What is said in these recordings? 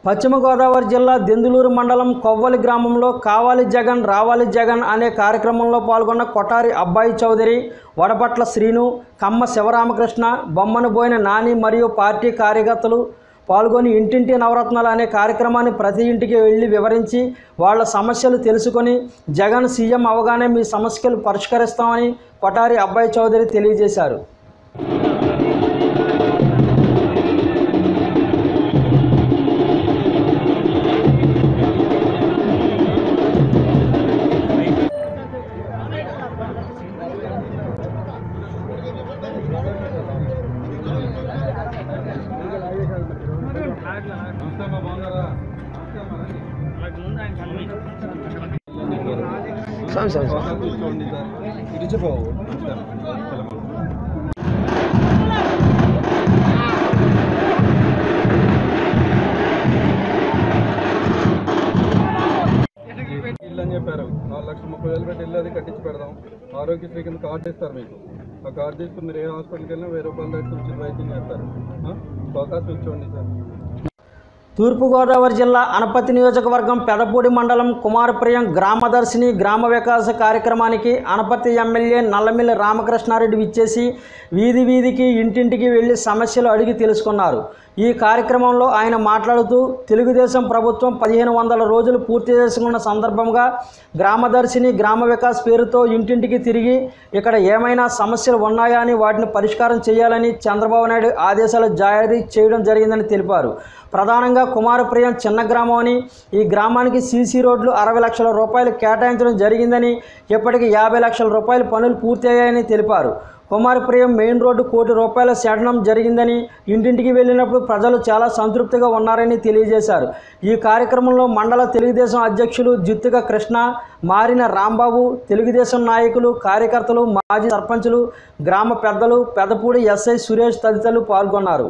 పశ్చిమ గోదావరి జిల్లా దెందులూరు మండలం కొవ్వలి గ్రామంలో కావాలి జగన్ రావాలి జగన్ అనే కార్యక్రమంలో పాల్గొన్న కొటారి అబ్బాయి చౌదరి వడపట్ల శ్రీను కమ్మ శివరామకృష్ణ బొమ్మను బోయిన నాని మరియు పార్టీ కార్యకర్తలు పాల్గొని ఇంటింటి నవరత్నాలు అనే కార్యక్రమాన్ని ప్రతి ఇంటికి వెళ్ళి వివరించి వాళ్ళ సమస్యలు తెలుసుకొని జగన్ సీఎం అవగానే మీ సమస్యలు పరిష్కరిస్తామని కొటారి అబ్బాయి చౌదరి తెలియజేశారు ఇల్లు అని చెప్పారు నాలుగు లక్షల ముప్పై వేలు పెట్టి ఇల్లు అది కట్టించి పెడదాం ఆరోగ్యశ్రీ కింద కార్డు ఇస్తారు మీకు ఆ కార్డు తీసుకుని మీరు ఏ హాస్పిటల్కి వెళ్ళినా వెయ్యి రూపాయలు పెట్టి ఉచిత వైద్యం చేస్తారు ఆ? అవకాశం ఇచ్చోండి సార్ తూర్పుగోదావరి జిల్లా అనపతి నియోజకవర్గం పెదపూడి మండలం కుమారప్రియం గ్రామదర్శిని గ్రామ వికాస కార్యక్రమానికి అనపతి ఎమ్మెల్యే నల్లమిల్లి రామకృష్ణారెడ్డి విచ్చేసి వీధి వీధికి ఇంటింటికి వెళ్లి సమస్యలు అడిగి తెలుసుకున్నారు ఈ కార్యక్రమంలో ఆయన మాట్లాడుతూ తెలుగుదేశం ప్రభుత్వం పదిహేను వందల రోజులు పూర్తి చేసుకున్న సందర్భంగా గ్రామదర్శిని గ్రామ వికాస్ పేరుతో ఇంటింటికి తిరిగి ఇక్కడ ఏమైనా సమస్యలు ఉన్నాయా అని వాటిని పరిష్కారం చేయాలని చంద్రబాబు నాయుడు ఆదేశాలు జారీ చేయడం జరిగిందని తెలిపారు ప్రధానంగా కుమారప్రియం చిన్న గ్రామం అని ఈ గ్రామానికి సీసీ రోడ్లు అరవై లక్షల రూపాయలు కేటాయించడం జరిగిందని ఇప్పటికి యాభై లక్షల రూపాయల పనులు పూర్తయ్యాయని తెలిపారు కుమారప్రియం మెయిన్ రోడ్డు కోటి రూపాయల సేటనం జరిగిందని ఇంటింటికి వెళ్ళినప్పుడు ప్రజలు చాలా సంతృప్తిగా ఉన్నారని తెలియజేశారు ఈ కార్యక్రమంలో మండల తెలుగుదేశం అధ్యక్షులు జిత్తుక కృష్ణ మారిన రాంబాబు తెలుగుదేశం నాయకులు కార్యకర్తలు మాజీ సర్పంచులు గ్రామ పెద్దలు పెదపూడి ఎస్ఐ సురేష్ తదితరులు పాల్గొన్నారు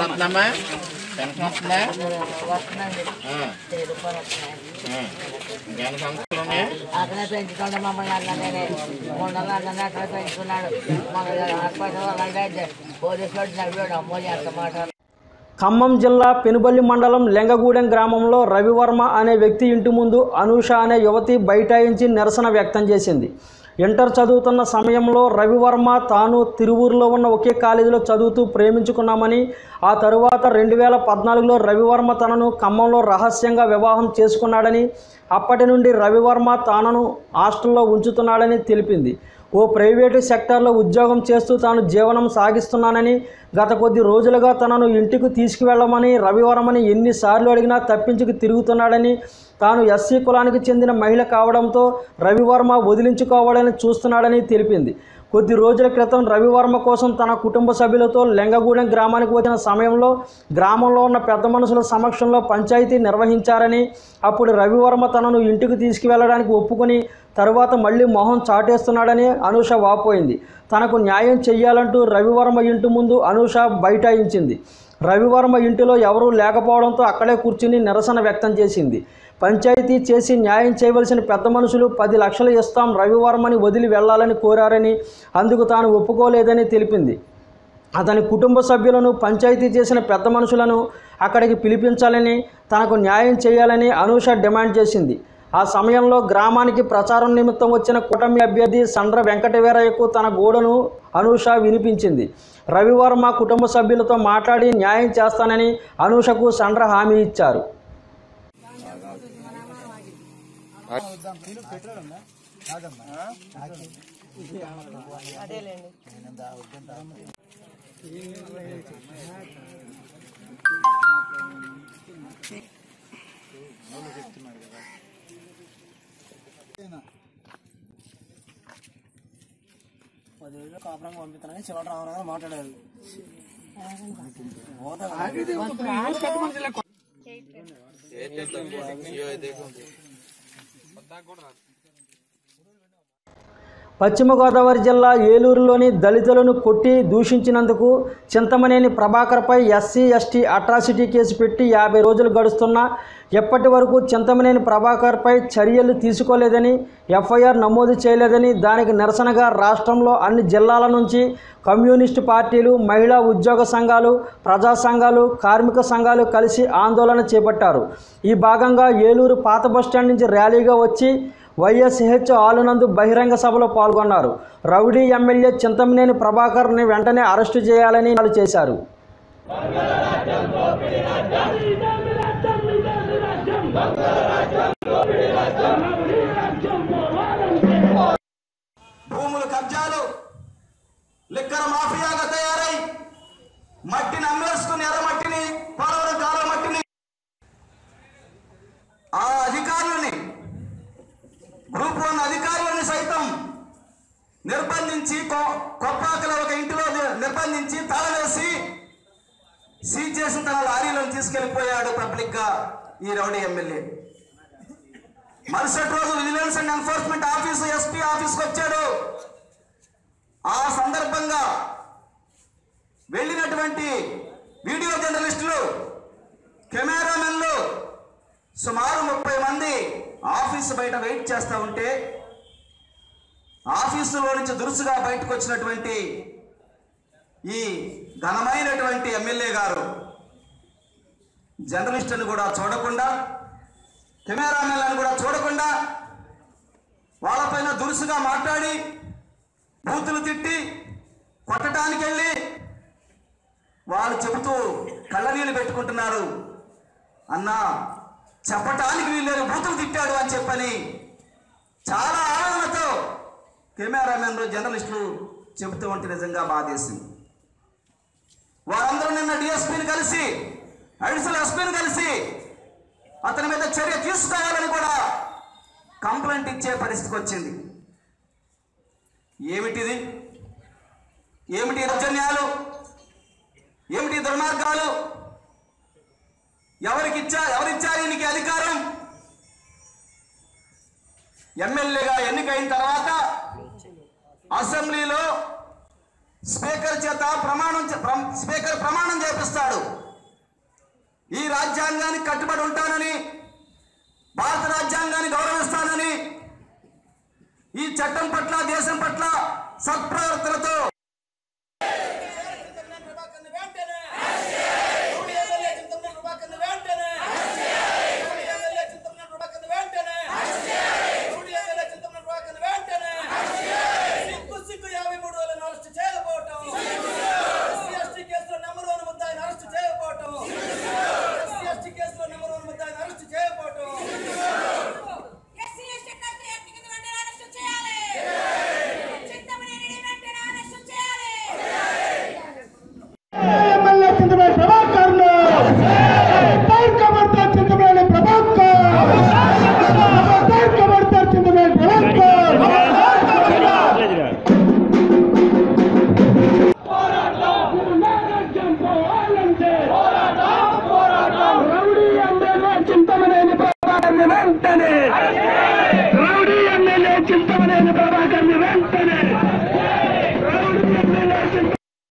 వస్తుందమ్మా పెన్షన్ వస్తుందా వస్తుందండి ఆ, వెయ్యి రూపాయలు వస్తున్నాయి ఆ. ఇంకేమైనా సమస్యలు ఉన్నాయా అక్కడే పెంచుతుండే మమ్మల్ని అన్ననే మొన్నలు అన్ననే అక్కడ పెంచుకున్నాడు మన హాస్పిటల్ అలాగే పోలీసు వాడు నవ్వాడు అమ్మో ఎంత మాట ఖమ్మం జిల్లా పెనుబల్లి మండలం లెంగగూడెం గ్రామంలో రవివర్మ అనే వ్యక్తి ఇంటి ముందు అనూష అనే యువతి బైఠాయించి నిరసన వ్యక్తం చేసింది ఇంటర్ చదువుతున్న సమయంలో రవివర్మ తాను తిరువూరులో ఉన్న ఒకే కాలేజీలో చదువుతూ ప్రేమించుకున్నామని ఆ తరువాత రెండు వేల పద్నాలుగులో రవివర్మ తనను ఖమ్మంలో రహస్యంగా వివాహం చేసుకున్నాడని అప్పటి నుండి రవివర్మ తానను హాస్టల్లో ఉంచుతున్నాడని తెలిపింది ఓ ప్రైవేటు సెక్టార్లో ఉద్యోగం చేస్తూ తాను జీవనం సాగిస్తున్నానని గత కొద్ది రోజులుగా తనను ఇంటికి తీసుకువెళ్ళమని రవివరమని ఎన్నిసార్లు అడిగినా తప్పించుకు తిరుగుతున్నాడని తాను ఎస్సీ కులానికి చెందిన మహిళ కావడంతో రవివర్మ వదిలించుకోవాలని చూస్తున్నాడని తెలిపింది కొద్ది రోజుల క్రితం రవివర్మ కోసం తన కుటుంబ సభ్యులతో లెంగగూడెం గ్రామానికి వచ్చిన సమయంలో గ్రామంలో ఉన్న పెద్ద మనుషుల సమక్షంలో పంచాయతీ నిర్వహించారని అప్పుడు రవివర్మ తనను ఇంటికి తీసుకువెళ్ళడానికి ఒప్పుకొని తరువాత మళ్ళీ మొహం చాటేస్తున్నాడని అనూష వాపోయింది తనకు న్యాయం చెయ్యాలంటూ రవివర్మ ఇంటి ముందు అనూష బైఠాయించింది రవివర్మ ఇంటిలో ఎవరూ లేకపోవడంతో అక్కడే కూర్చుని నిరసన వ్యక్తం చేసింది పంచాయతీ చేసి న్యాయం చేయవలసిన పెద్ద మనుషులు పది లక్షలు ఇస్తాం రవివర్మని వదిలి వెళ్ళాలని కోరారని అందుకు తాను ఒప్పుకోలేదని తెలిపింది అతని కుటుంబ సభ్యులను పంచాయతీ చేసిన పెద్ద మనుషులను అక్కడికి పిలిపించాలని తనకు న్యాయం చేయాలని అనూష డిమాండ్ చేసింది ఆ సమయంలో గ్రామానికి ప్రచారం నిమిత్తం వచ్చిన కూటమి అభ్యర్థి సండ్ర వెంకటవీరయ్యకు తన గోడను అనూష వినిపించింది రవివర్మ కుటుంబ సభ్యులతో మాట్లాడి న్యాయం చేస్తానని అనూషకు సండ్ర హామీ ఇచ్చారు పదివేలు కాపురంగా పంపిస్తానని చివరి రామరావు మాట్లాడారు పశ్చిమ గోదావరి జిల్లా ఏలూరులోని దళితులను కొట్టి దూషించినందుకు చింతమనేని ప్రభాకర్పై ఎస్సీ ఎస్టీ అట్రాసిటీ కేసు పెట్టి యాభై రోజులు గడుస్తున్నా ఎప్పటి వరకు చింతమనేని ప్రభాకర్పై చర్యలు తీసుకోలేదని ఎఫ్ఐఆర్ నమోదు చేయలేదని దానికి నిరసనగా రాష్ట్రంలో అన్ని జిల్లాల నుంచి కమ్యూనిస్టు పార్టీలు మహిళా ఉద్యోగ సంఘాలు ప్రజా సంఘాలు కార్మిక సంఘాలు కలిసి ఆందోళన చేపట్టారు ఈ భాగంగా ఏలూరు పాత బస్టాండ్ నుంచి ర్యాలీగా వచ్చి వైఎస్హెచ్ ఆలునందు బహిరంగ సభలో పాల్గొన్నారు రౌడీ ఎమ్మెల్యే చింతమనేని ప్రభాకర్ని వెంటనే అరెస్టు చేయాలని వాళ్ళు చేశారు భూములు కబ్జాలు లిక్కర మాఫియాగా తయారై మట్టిని అమ్మేసుకుని ఎర్ర మట్టిని పోలవరం కాలువ మట్టిని ఆ అధికారులని గ్రూప్ వన్ అధికారులని సైతం నిర్బంధించి కొ- కొప్పాకలో ఒక ఇంటిలో ని- నిర్బంధించి తాళవేసి సీజ్ చేసిన తన లారీలను తీసుకెళ్లిపోయాడు పబ్లిక్ గా ఈ రౌడీ ఎమ్మెల్యే మరుసటి రోజు vigilance and enforcement office SP ఆఫీస్కి వచ్చాడు ఆ సందర్భంగా వెళ్ళినటువంటి వీడియో జర్నలిస్టులు కెమెరామెన్లు సుమారు ముప్పై మంది ఆఫీసు బయట వెయిట్ చేస్తూ ఉంటే ఆఫీసులో నుంచి దురుసుగా బయటకు వచ్చినటువంటి ఈ ఘనమైనటువంటి ఎమ్మెల్యే గారు జర్నలిస్టులను కూడా చూడకుండా కెమెరామెన్లను కూడా చూడకుండా వాళ్ళపైన దురుసుగా మాట్లాడి బూతులు తిట్టి కొట్టడానికి వెళ్ళి వాళ్ళు చెబుతూ కళ్ళనీళ్ళు పెట్టుకుంటున్నారు అన్నా చెప్పటానికి వీళ్ళని బూతులు తిట్టాడు అని చెప్పని చాలా ఆనందంతో కెమెరామెన్లు జర్నలిస్టులు చెబుతూ ఉంటే నిజంగా బాధేసింది వారందరూ నిన్న డిఎస్పీని కలిసి అడిషనల్ ఎస్పీని కలిసి అతని మీద చర్య తీసుకోవాలని కూడా కంప్లైంట్ ఇచ్చే పరిస్థితికి వచ్చింది ఏమిటిది ఏమిటి దౌర్జన్యాలు ఏమిటి దుర్మార్గాలు ఎవరికి ఇచ్చా ఎవరిచ్చారు ఈయనకి అధికారం ఎమ్మెల్యేగా ఎన్నికైన తర్వాత అసెంబ్లీలో స్పీకర్ చేత ప్రమాణం చే- ప్ర- స్పీకర్ ప్రమాణం చేపిస్తాడు ఈ రాజ్యాంగానికి కట్టుబడి ఉంటానని భారత రాజ్యాంగాన్ని గౌరవిస్తానని ఈ చట్టం పట్ల దేశం పట్ల సత్ప్రవర్తనతో ఎస్సీ ఎస్టీ కల్చర్ యాక్ట్ కింద వెంటనే అరెస్టు చేయాలి చింతమనేని వెంటనే అరెస్టు చేయాలి ఎమ్మెల్యే చింతమనేని ప్రభాకర్ కబడ్తార్ చింతమనేని ప్రభాకర్ కబడ్తార్ చింతమనేని ప్రభాకర్ రౌడీ ఎమ్మెల్యే చింతమనేని ప్రభాకర్ వెంటనే